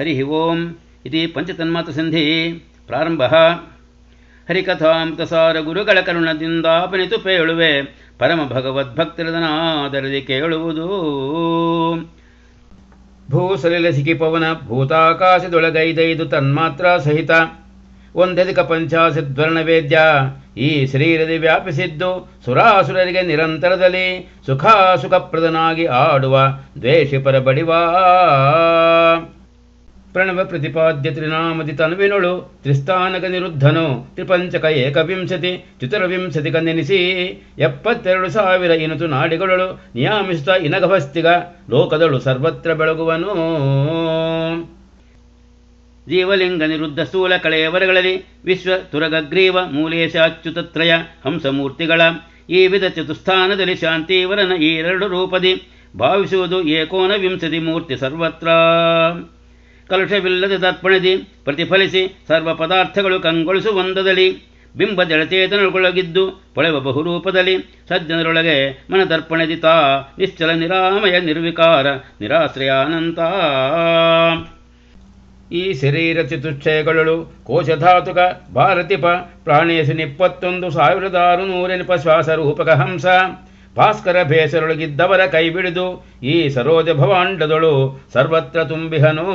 ಹರಿ ಓಂ ಇತಿ ಪಂಚತನ್ಮಾತ್ರಸಂಧಿ ಪ್ರಾರಂಭ ಹರಿಕಥಾಮೃತಸಾರ ಗುರುಗಳ ಕರುಣದಿಂದಾಪನಿತು ಪೇಳುವೆ ಪರಮ ಭಗವದ್ಭಕ್ತರದನಾದರದಿ ಕೇಳುವುದು ಭೂಸಲಿಲ ಸಿಕಿಪವನ ಭೂತಾಕಾಶದೊಳಗೈದೈದು ತನ್ಮಾತ್ರ ಸಹಿತ ಒಂದಧಿಕ ಪಂಚಾಶದ್ವರ್ಣ ವೇದ್ಯ ಈ ಶರೀರದಿ ವ್ಯಾಪಿಸಿದ್ದು ಸುರಾಸುರರಿಗೆ ನಿರಂತರದಲ್ಲಿ ಸುಖಾಸುಖಪ್ರದನಾಗಿ ಆಡುವ ದ್ವೇಷಿಪರ ಬಡಿವಾ ಪ್ರಣವ ಪ್ರತಿಪಾದ್ಯ ತ್ರಿನಾಮದಿ ತನುವಿನೊಳು ತ್ರಿಸ್ಥಾನಕ ನಿರುದ್ಧನು ತ್ರಿಪಂಚಕ ಏಕವಿಂಶತಿ ಚತುರವಿಂಶತಿ ಕಂದೆನಿಸಿ ಎಪ್ಪತ್ತೆರಡು ಸಾವಿರ ಇನುತು ನಾಡಿಗಳಳು ನಿಯಾಮಿಸುತ್ತ ಇನಗಭಸ್ತಿಗ ಲೋಕದಳು ಸರ್ವತ್ರ ಬೆಳಗುವನು ಜೀವಲಿಂಗ ನಿರುದ್ಧ ಸ್ಥೂಲ ಕಳೆಯವರಗಳಲ್ಲಿ ವಿಶ್ವ ತುರಗಗ್ರೀವ ಮೂಲೇಶ ಅಚ್ಯುತತ್ರಯ ಹಂಸಮೂರ್ತಿಗಳ ಈ ವಿಧ ಚತುಸ್ಥಾನದಲ್ಲಿ ಶಾಂತಿವರನ ಈ ಎರಡು ರೂಪದಿ ಭಾವಿಸುವುದು ಏಕೋನವಿಂಶತಿ ಮೂರ್ತಿ ಸರ್ವತ್ರ ಕಲುಷವಿಲ್ಲದ ದರ್ಪಣದಿ ಪ್ರತಿಫಲಿಸಿ ಸರ್ವ ಪದಾರ್ಥಗಳು ಕಂಗೊಳಿಸುವಂದದಲ್ಲಿ ಬಿಂಬ ಜಡಚೇತನಗೊಳಗಿದ್ದು ಪೊಳೆವ ಬಹುರೂಪದಲ್ಲಿ ಸಜ್ಜನರೊಳಗೆ ಮನದರ್ಪಣದಿ ತಾ ನಿಶ್ಚಲ ನಿರಾಮಯ ನಿರ್ವಿಕಾರ ನಿರಾಶ್ರಯಾನಂತ ಈ ಶರೀರ ಚತುಶ್ಚಯಗಳು ಕೋಶಧಾತುಕ ಭಾರತಿಪ ಪ್ರಾಣೇಶನಿಪ್ಪತ್ತೊಂದು ಸಾವಿರದ ಆರು ನೂರೆನಿಪ ಶ್ವಾಸ ರೂಪಕ ಹಂಸ ಭಾಸ್ಕರ ಬೇಸರೊಳಗಿದ್ದವರ ಕೈ ಬಿಡಿದು ಈ ಸರೋಜ ಭವಾಂಡದಳು ಸರ್ವತ್ರ ತುಂಬಿಹನು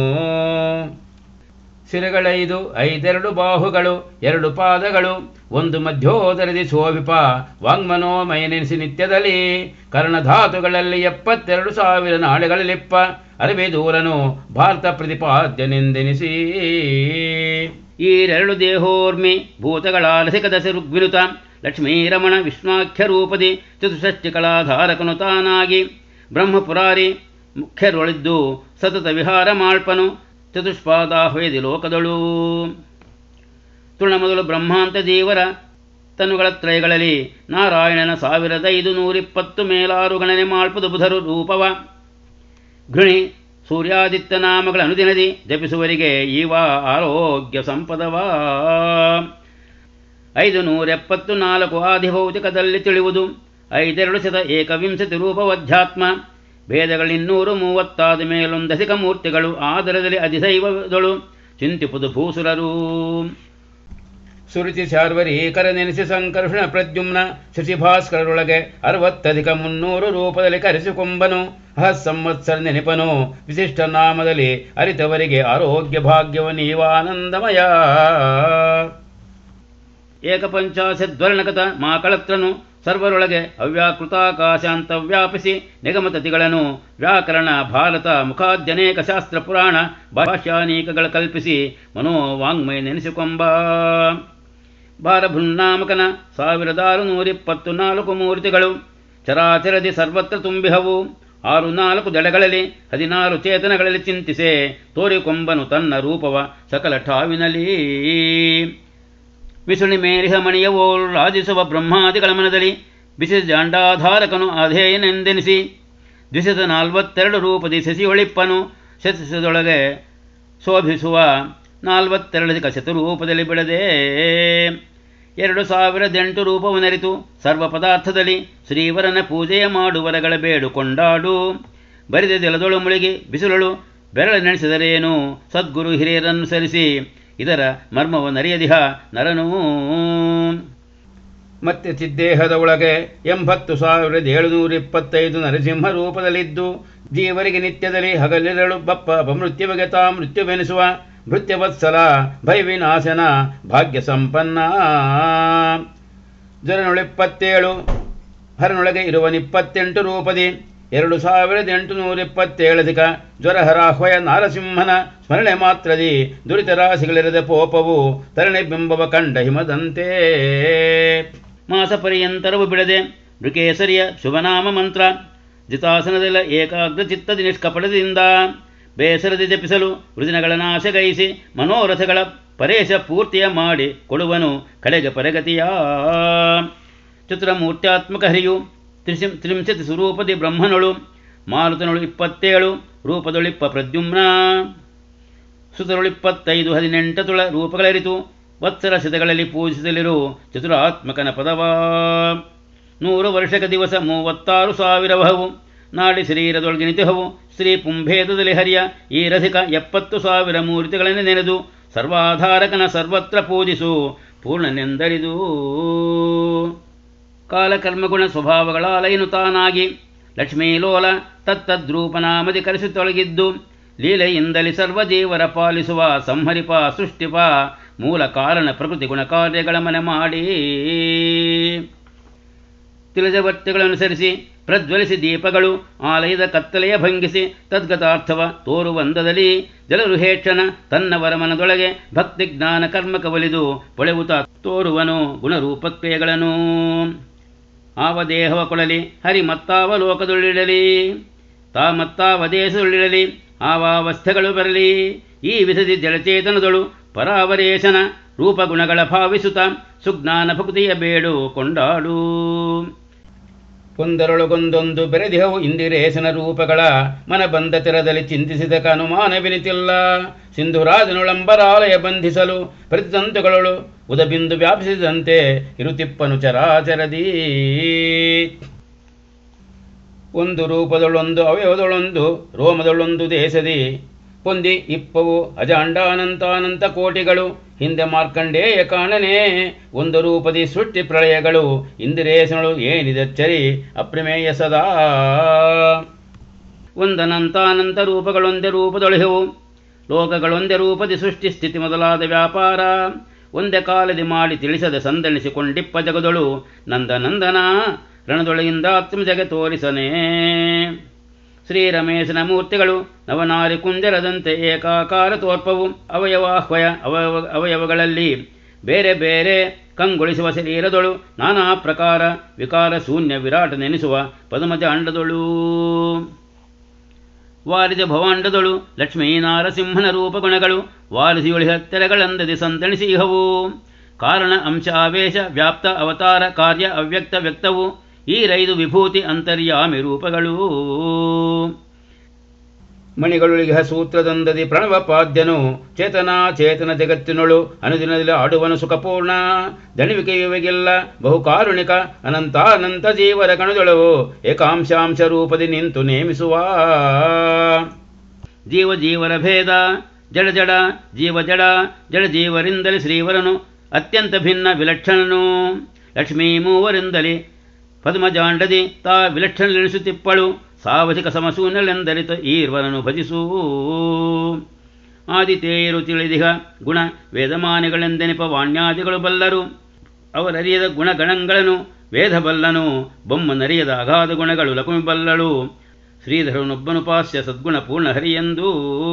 ಶಿರಗಳೈದು ಐದೆರಡು ಬಾಹುಗಳು ಎರಡು ಪಾದಗಳು ಒಂದು ಮಧ್ಯೋದರದಿ ಶೋಭಿಪ ವಾಂಗ್ಮನೋಮಯನೆನಿಸಿ ನಿತ್ಯದಲ್ಲಿ ಕರ್ಣಧಾತುಗಳಲ್ಲಿ ಎಪ್ಪತ್ತೆರಡು ಸಾವಿರ ನಾಳೆಗಳಲ್ಲಿಪ್ಪ ಅರವಿ ದೂರನು ಭಾರತ ಪ್ರತಿಪಾದ್ಯನೆಂದೆನಿಸಿ ಈರೆರಡು ದೇಹೋರ್ಮಿ ಭೂತಗಳಾಲಸಿಕ ದಶ ಋಗ್ವಿನುತ ಲಕ್ಷ್ಮೀರಮಣ ವಿಷ್ಣಾಖ್ಯ ರೂಪದಿ ಚತುಷ್ಟಿ ಕಲಾಧಾರಕನು ತಾನಾಗಿ ಬ್ರಹ್ಮಪುರಾರಿ ಮುಖ್ಯರೊಳಿದ್ದು ಸತತ ವಿಹಾರ ಮಾಳ್ಪನು ಚತುಷ್ಪಾದಾಹ್ವೇದಿ ಲೋಕದಳು ತೃಣಮೊದಲು ಬ್ರಹ್ಮಾಂತ ದೇವರ ತನುಗಳ ತ್ರಯಗಳಲ್ಲಿ ನಾರಾಯಣನ ಸಾವಿರದ ಐದು ನೂರಿಪ್ಪತ್ತು ಮೇಲಾರು ಗಣನೆ ಮಾಳ್ಪದು ಬುಧರು ರೂಪವ ಘೃಣಿ ಸೂರ್ಯಾದಿತ್ಯ ನಾಮಗಳ ಅನುದಿನದಿ ಜಪಿಸುವರಿಗೆ ಈವ ಆರೋಗ್ಯ ಸಂಪದವಾ ಐದು ನೂರೆಪ್ಪತ್ತು ನಾಲ್ಕು ಆದಿಭೌತಿಕದಲ್ಲಿ ತಿಳಿಯುವುದು ಐದೆರಡು ಶತ ಏಕವಿಂಶತಿ ರೂಪವಧ್ಯಾತ್ಮ ಭೇದಗಳಿನ್ನೂರು ಮೂವತ್ತಾದ ಮೇಲೊಂದಸಿಕ ಮೂರ್ತಿಗಳು ಆದರದಲ್ಲಿ ಅಧಿದೈವದಳು ಚಿಂತಿಪುದು ಭೂಸುರರು ಸುರುಚಿ ಶಾರ್ವರೀಕರ ನೆನೆಸಿ ಸಂಕರ್ಷಣ ಪ್ರದ್ಯುಮ್ನ ಶಶಿಭಾಸ್ಕರರೊಳಗೆ ಅರವತ್ತಧಿಕ ಮುನ್ನೂರು ರೂಪದಲ್ಲಿ ಕರೆಸಿಕೊಂಬನು ಹ ಸಂವತ್ಸರ ನೆನಪನು ವಿಶಿಷ್ಟ ನಾಮದಲ್ಲಿ ಅರಿತವರಿಗೆ ಆರೋಗ್ಯ ಭಾಗ್ಯವ ನೀವಾನಂದಮಯ ಏಕಪಂಚಾಶದ್ವರ್ಣಕತ ಮಾಕಳತ್ರನು ಸರ್ವರೊಳಗೆ ಅವ್ಯಾಕೃತಾಕಾಶಾಂತ ವ್ಯಾಪಿಸಿ ನಿಗಮತತಿಗಳನ್ನು ವ್ಯಾಕರಣ ಭಾರತ ಮುಖಾದ್ಯನೇಕ ಶಾಸ್ತ್ರ ಪುರಾಣ ಭಾಷ್ಯಾನೀಕಗಳ ಕಲ್ಪಿಸಿ ಮನೋವಾಂಗ್ಮಯ ನೆನೆಸಿಕೊಂಬ ಭಾರಭೃನ್ನಾಮಕನ ಸಾವಿರದ ಆರು ನೂರಿಪ್ಪತ್ತು ನಾಲ್ಕು ಮೂರ್ತಿಗಳು ಚರಾಚರದಿ ಸರ್ವತ್ರ ತುಂಬಿಹವು ಆರು ನಾಲ್ಕು ದಡಗಳಲ್ಲಿ ಹದಿನಾರು ಚೇತನಗಳಲ್ಲಿ ಚಿಂತಿಸೆ ತೋರಿಕೊಂಬನು ತನ್ನ ರೂಪವ ಸಕಲ ಠಾವಿನಲ್ಲಿ ವಿಸುಣಿ ಮೇರಿಹ ಮಣಿಯವೋಳು ರಾಜಿಸುವ ಬ್ರಹ್ಮಾದಿಗಳ ಮನದಲ್ಲಿ ಬಿಸಿ ಜಾಂಡಾಧಾರಕನು ಅಧೇಯನೆಂದೆನಿಸಿ ದ್ವಿಶತ ನಾಲ್ವತ್ತೆರಡು ರೂಪದಿ ಶಶಿಯೊಳಿಪ್ಪನು ಶತಶದೊಳಗೆ ಶೋಭಿಸುವ ನಾಲ್ವತ್ತೆರಡಧಿಕ ಶತರೂಪದಲ್ಲಿ ಬಿಡದೆ ಎರಡು ಸಾವಿರದೆಂಟು ರೂಪವನರಿತು ಸರ್ವ ಪದಾರ್ಥದಲ್ಲಿ ಶ್ರೀವರನ ಪೂಜೆಯ ಮಾಡುವರಗಳ ಬೇಡು ಕೊಂಡಾಡು ಬರಿದ ಜಲದೊಳು ಮುಳುಗಿ ಬಿಸಿಲಳು ಬೆರಳ ನೆನೆಸಿದರೇನು ಸದ್ಗುರು ಹಿರಿಯರನ್ನು ಸರಿಸಿ ಇದರ ಮರ್ಮವನ್ನರಿಯದಿಹ ನರನೂ ಮತ್ತೆ ಚಿದ್ದೇಹದ ಒಳಗೆ ಎಂಬತ್ತು ಸಾವಿರದ ಏಳುನೂರ ಇಪ್ಪತ್ತೈದು ನರಸಿಂಹ ರೂಪದಲ್ಲಿದ್ದು ಜೀವರಿಗೆ ನಿತ್ಯದಲ್ಲಿ ಹಗಲಿರಳು ಬಪ್ಪ ಅಪಮೃತ್ಯುವಿಗೆ ತಾ ಮೃತ್ಯುವೆನಿಸುವ ಭೃತ್ಯವತ್ಸಲ ಭಯವಿನಾಶನ ಭಾಗ್ಯ ಸಂಪನ್ನ ಜರನೊಳಿಪ್ಪತ್ತೇಳು ಹರನೊಳಗೆ ಇರುವನಿಪ್ಪತ್ತೆಂಟು ರೂಪದಿ ಎರಡು ಸಾವಿರದ ಎಂಟುನೂರ ಇಪ್ಪತ್ತೇಳಧಿಕ ಜ್ವರಹರಾಹ್ವಯ ನಾರಸಿಂಹನ ಸ್ಮರಣೆ ಮಾತ್ರದಿ ದುರಿತ ರಾಶಿಗಳಿರದ ಪೋಪವು ತರಣೆ ಬಿಂಬವ ಕಂಡ ಹಿಮದಂತೆ ಮಾಸ ಪರ್ಯಂತರವು ಬಿಡದೆ ನೃಕೇಸರಿಯ ಶುಭನಾಮ ಮಂತ್ರ ಜಿತಾಸನದಲ್ಲ ಏಕಾಗ್ರ ಚಿತ್ತದಿ ನಿಷ್ಕಪಟದಿಂದ ಬೇಸರದಿ ಜಪಿಸಲು ವೃದಿನಗಳ ನಾಶಗೈಸಿ ಮನೋರಥಗಳ ಪರೇಶ ಪೂರ್ತಿಯ ಮಾಡಿ ಕೊಡುವನು ಕಡೆಗೆ ಪರಗತಿಯ ಚತುರಮೂರ್ತ್ಯಾತ್ಮಕ ಹರಿಯು ತ್ರಿಶಿಂ ತ್ರಿಂಶತಿ ಸ್ವರೂಪದಿ ಬ್ರಹ್ಮನೊಳು ಮಾರುತನೊಳು ಇಪ್ಪತ್ತೇಳು ರೂಪದೊಳಿಪ್ಪ ಪ್ರದ್ಯುಮ್ನ ಸುತರೊಳಿಪ್ಪತ್ತೈದು ಹದಿನೆಂಟತುಳ ರೂಪಗಳರಿತು ವತ್ಸರ ಶತಗಳಲ್ಲಿ ಪೂಜಿಸಲಿರು ಚತುರಾತ್ಮಕನ ಪದವ ನೂರು ವರ್ಷಕ ದಿವಸ ಮೂವತ್ತಾರು ಸಾವಿರ ವಹವು ನಾಡಿ ಶರೀರದೊಳಗೆ ನಿತಿಹವು ಶ್ರೀ ಪುಂಭೇದದಲ್ಲಿ ಹರಿಯ ಈ ರಸಿಕ ಎಪ್ಪತ್ತು ಸಾವಿರ ಮೂರ್ತಿಗಳನ್ನು ನೆನೆದು ಸರ್ವಾಧಾರಕನ ಸರ್ವತ್ರ ಪೂಜಿಸು ಪೂರ್ಣನೆಂದರಿದು ಕಾಲಕರ್ಮಗುಣ ಸ್ವಭಾವಗಳ ಅಲೈನು ತಾನಾಗಿ ಲಕ್ಷ್ಮೀಲೋಲ ತತ್ತದ್ರೂಪನಾಮದಿ ಕರೆಸುತ್ತೊಳಗಿದ್ದು ಲೀಲೆಯಿಂದಲಿ ಸರ್ವಜೀವರ ಪಾಲಿಸುವ ಸಂಹರಿಪ ಸೃಷ್ಟಿಪ ಮೂಲ ಕಾರಣ ಪ್ರಕೃತಿ ಗುಣ ಕಾರ್ಯಗಳ ಮನೆ ಮಾಡಿ ತಿಳಿಜವರ್ತಿಗಳನುಸರಿಸಿ ಪ್ರಜ್ವಲಿಸಿ ದೀಪಗಳು ಆಲಯದ ಕತ್ತಲೆಯ ಭಂಗಿಸಿ ತದ್ಗತಾರ್ಥವ ತೋರುವಂದದಲ್ಲಿ ಜಲರುಹೇಕ್ಷಣ ತನ್ನವರ ಮನದೊಳಗೆ ಭಕ್ತಿ ಜ್ಞಾನ ಕರ್ಮಕ ಒಲಿದು ಪೊಳೆವುತ ತೋರುವನು ಗುಣರೂಪಕ್ರಿಯೆಗಳನ್ನು ಆವ ದೇಹವ ಕೊಡಲಿ ಹರಿ ಮತ್ತಾವ ಲೋಕದೊಳ್ಳಿಡಲಿ ತಾ ಮತ್ತಾವ ದೇಶದೊಳ್ಳಿಡಲಿ ಆವಾವಸ್ಥೆಗಳು ಬರಲಿ ಈ ವಿಧದಿ ಜಲಚೇತನದೊಳು ಪರಾವರೇಶನ ರೂಪಗುಣಗಳ ಭಾವಿಸುತ್ತ ಸುಜ್ಞಾನ ಭಕ್ತಿಯ ಬೇಡು ಕೊಂಡಾಡು ಒಂದರೊಳಗೊಂದೊಂದು ಬೆರೆದಿಹವು ಇಂದಿರೇಶನ ರೂಪಗಳ ಮನ ಬಂದ ತೆರದಲ್ಲಿ ಚಿಂತಿಸಿದಕ ಅನುಮಾನವೆನಿತಿಲ್ಲ ಸಿಂಧುರಾಜನುಳಂಬರಾಲಯ ಬಂಧಿಸಲು ಪ್ರತಿತಂತುಗಳಳು ಉದಬಿಂದು ವ್ಯಾಪಿಸಿದಂತೆ ಇರುತಿಪ್ಪನು ಚರಾಚರದಿ ಒಂದು ರೂಪದೊಳೊಂದು ಅವಯವದೊಳೊಂದು ರೋಮದೊಳೊಂದು ದೇಶದಿ ಹೊಂದಿ ಇಪ್ಪವು ಅಜಾಂಡಾನಂತಾನಂತ ಕೋಟಿಗಳು ಹಿಂದೆ ಮಾರ್ಕಂಡೇಯ ಕಾಣನೆ ಒಂದು ರೂಪದಿ ಸೃಷ್ಟಿ ಪ್ರಳಯಗಳು ಇಂದಿರೇಶನಳು ಏನಿದಚ್ಚರಿ ಅಪ್ರಮೇಯ ಸದಾ ಒಂದನಂತಾನಂತ ರೂಪಗಳೊಂದೇ ರೂಪದೊಳೆಹವು ಲೋಕಗಳೊಂದೇ ರೂಪದಿ ಸೃಷ್ಟಿ ಸ್ಥಿತಿ ಮೊದಲಾದ ವ್ಯಾಪಾರ ಒಂದೇ ಕಾಲದಿ ಮಾಡಿ ತಿಳಿಸದೆ ಸಂದಣಿಸಿಕೊಂಡಿಪ್ಪ ಜಗದೊಳು ನಂದನಂದನ ರಣದೊಳಗಿಂದ ಆತ್ಮಜಗೆ ತೋರಿಸನೇ ಶ್ರೀರಮೇಶನ ಮೂರ್ತಿಗಳು ನವನಾರಿ ಕುಂಜರದಂತೆ ಏಕಾಕಾರ ತೋರ್ಪವು ಅವಯವಾಹ್ವಯ ಅವಯವ ಅವಯವಗಳಲ್ಲಿ ಬೇರೆ ಬೇರೆ ಕಂಗೊಳಿಸುವ ಶರೀರದೊಳು ನಾನಾ ಪ್ರಕಾರ ವಿಕಾರ ಶೂನ್ಯ ವಿರಾಟ ನೆನೆಸುವ ಪದಮಜ ಅಂಡದೊಳು ವಾರಿಜ ಭವಾಂಡದೊಳು ಲಕ್ಷ್ಮೀನಾರಸಿಂಹನ ರೂಪಗುಣಗಳು ವಾರಿಸಿಯೊಳಿ ಹತ್ತೆರೆಗಳಂದದಿ ಸಂತಣಿಸಿಹವು ಕಾರಣ ಅಂಶ ಆವೇಶ ವ್ಯಾಪ್ತ ಅವತಾರ ಕಾರ್ಯ ಅವ್ಯಕ್ತ ವ್ಯಕ್ತವು ಈ ರೈದು ವಿಭೂತಿ ಅಂತರ್ಯಾಮಿ ರೂಪಗಳು ಮಣಿಗಳೊಳಿಗೆ ಸೂತ್ರದಂದದಿ ಪ್ರಣವ ಪಾದ್ಯನು ಚೇತನ ಚೇತನ ಜಗತ್ತಿನೊಳು ಅನುದಿನದಲ್ಲಿ ಆಡುವನು ಸುಖಪೂರ್ಣ ದಣಿವಿಕೆಯುವಿಗೆಲ್ಲ ಬಹುಕಾರುಣಿಕ ಅನಂತ ಅನಂತ ಜೀವರ ಕಣದೊಳವು ಏಕಾಂಶಾಂಶ ರೂಪದಿ ನಿಂತು ನೇಮಿಸುವ ಜೀವ ಜೀವರ ಭೇದ ಜಡ ಜಡ ಜೀವ ಜಡ ಜಡ ಜೀವರಿಂದಲೇ ಶ್ರೀವರನು ಅತ್ಯಂತ ಭಿನ್ನ ವಿಲಕ್ಷಣನು ಲಕ್ಷ್ಮೀ ಮೂವರಿಂದಲೇ ಪದ್ಮಜಾಂಡದಿ ತಾ ವಿಲಕ್ಷಣಲೆನಿಸುತ್ತಿಪ್ಪಳು ಸಾವಧಿಕ ಸಮಸೂನ್ಯಲೆಂದರಿತ ಈರ್ವರನು ಭಜಿಸೂ ಆದಿತೇಯರು ತಿಳಿದಿಹ ಗುಣ ವೇದಮಾನಿಗಳೆಂದೆನಿಪ ವಾಣ್ಯಾದಿಗಳು ಬಲ್ಲರು ಅವರರಿಯದ ಗುಣಗಣಗಳನ್ನು ವೇದ ಬಲ್ಲನು ಬೊಮ್ಮನರಿಯದ ಅಗಾಧ ಗುಣಗಳು ಲಕುಮಿ ಬಲ್ಲಳು ಶ್ರೀಧರನೊಬ್ಬನುಪಾಸ್ಯ ಸದ್ಗುಣ ಪೂರ್ಣ ಹರಿಯೆಂದೂ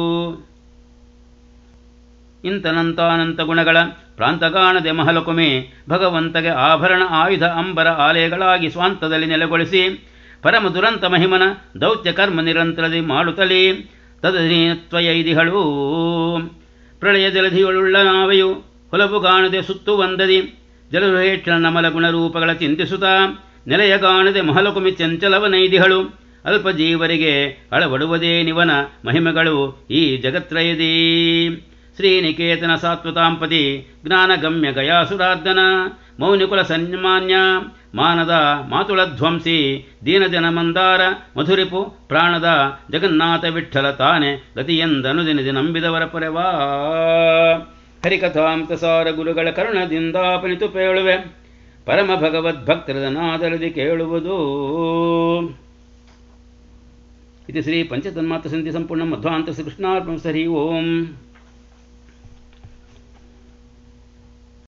ಇಂತನಂತಾನಂತ ಗುಣಗಳ ಪ್ರಾಂತಗಾಣದೆ ಮಹಲಕುಮೆ ಭಗವಂತಗೆ ಆಭರಣ ಆಯುಧ ಅಂಬರ ಆಲಯಗಳಾಗಿ ಸ್ವಾಂತದಲ್ಲಿ ನೆಲೆಗೊಳಿಸಿ ಪರಮ ದುರಂತ ಮಹಿಮನ ದೌತ್ಯ ಕರ್ಮ ನಿರಂತರದಿ ಮಾಡುತ್ತಲೇ ತದಧೀನತ್ವಯೈದಿಗಳು ಪ್ರಳಯ ಜಲಧಿಯುಳ್ಳ ನಾವೆಯು ಹೊಲಬು ಕಾಣದೆ ಸುತ್ತು ಒಂದದಿ ಜಲರುಹೇಕ್ಷಣ ನಮಲ ಗುಣರೂಪಗಳ ಚಿಂತಿಸುತ್ತಾ ನೆಲೆಯ ಕಾಣದೆ ಮಹಲಕುಮಿ ಚಂಚಲವನೈದಿಗಳು ಅಲ್ಪ ಜೀವರಿಗೆ ಅಳವಡುವುದೇ ನಿವನ ಮಹಿಮೆಗಳು ಈ ಜಗತ್ರಯದಿ ಶ್ರೀನಿಕೇತನ ಸಾತ್ವತಾಂಪತಿ ಜ್ಞಾನಗಮ್ಯ ಗಯಾಸುರಾರ್ಧನ ಮೌನಿಕುಲ ಸನ್ಮಾನ್ಯ ಮಾನದ ಮಾತುಳಧ್ವಂಸಿ ದೀನಜನ ಮಂದಾರ ಮಧುರಿಪು ಪ್ರಾಣದ ಜಗನ್ನಾಥ ವಿಠಲ ತಾನೆ ಗತಿಯೆಂದನುದಿನದಿ ನಂಬಿದವರ ಪೊರೆವಾ ಹರಿಕಥಾಂತಸಾರ ಗುರುಗಳ ಕರುಣದಿಂದಾಪನಿತು ಪೇಳುವೆ ಪರಮ ಭಗವದ್ಭಕ್ತರದ ನಾದರದಿ ಕೇಳುವುದು ಇದು ಶ್ರೀ ಪಂಚತನ್ಮಾತ್ರ ಸಂಧಿ ಸಂಪೂರ್ಣ ಮಧ್ವಾಂತ ಶ್ರೀ ಕೃಷ್ಣಾರ್ಪಣ ಹರಿ ಓಂ